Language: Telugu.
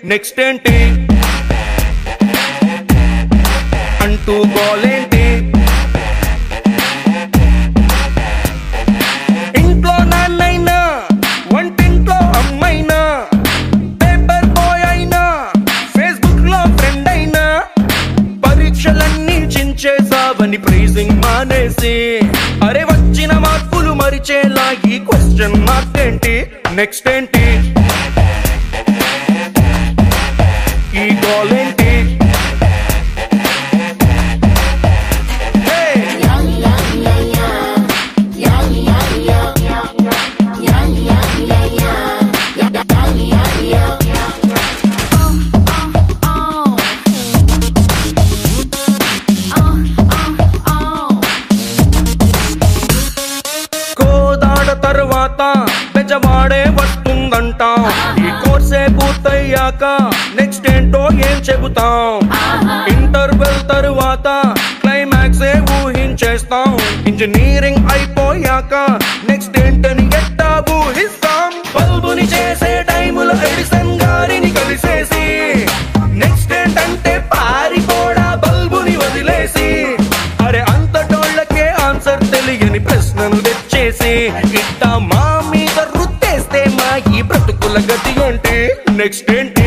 నెక్స్ట్ ఏంటి అంటూ గోలేంటి ఇంట్లో నాన్నైనా వంటింట్లో అమ్మైనా పేపర్ బాయ్ అయినా ఫేస్బుక్ లో ఫ్రెండ్ అయినా పరీక్షలన్నీ చించేసావని ప్రైజింగ్ మానేసి అరే వచ్చిన మార్కులు మరిచేలా ఈ క్వశ్చన్ మార్క్ ఏంటి నెక్స్ట్ ఏంటి ఈ గోల్ ఏంటి Hey! కోదాడ తర్వాత బెజవాడే వస్తుందంట ఈ కోర్సే పూర్తయ్యాక నెక్స్ట్ ఏంటో ఏం చెబుతాం ఇంటర్వెల్ తరువాత క్లైమాక్స్ ఏ ఊహించేస్తాం ఇంజనీరింగ్ అయిపోయాక నెక్స్ట్ ఏంటని ఎట్టా ఊహిస్తాం బల్బుని చేసే టైములో ఎడిసన్ గారిని కలిసేసి నెక్స్ట్ ఏంటంటే పారిపోడా బల్బుని వదిలేసి అరే అంతటోళ్ళకే ఆన్సర్ తెలియని ప్రశ్నలు తెచ్చేసి ఇట్ట మా మీద రుత్తేస్తే మా ఈ బ్రతుకుల గతి ఏంటి నెక్స్ట్ ఏంటి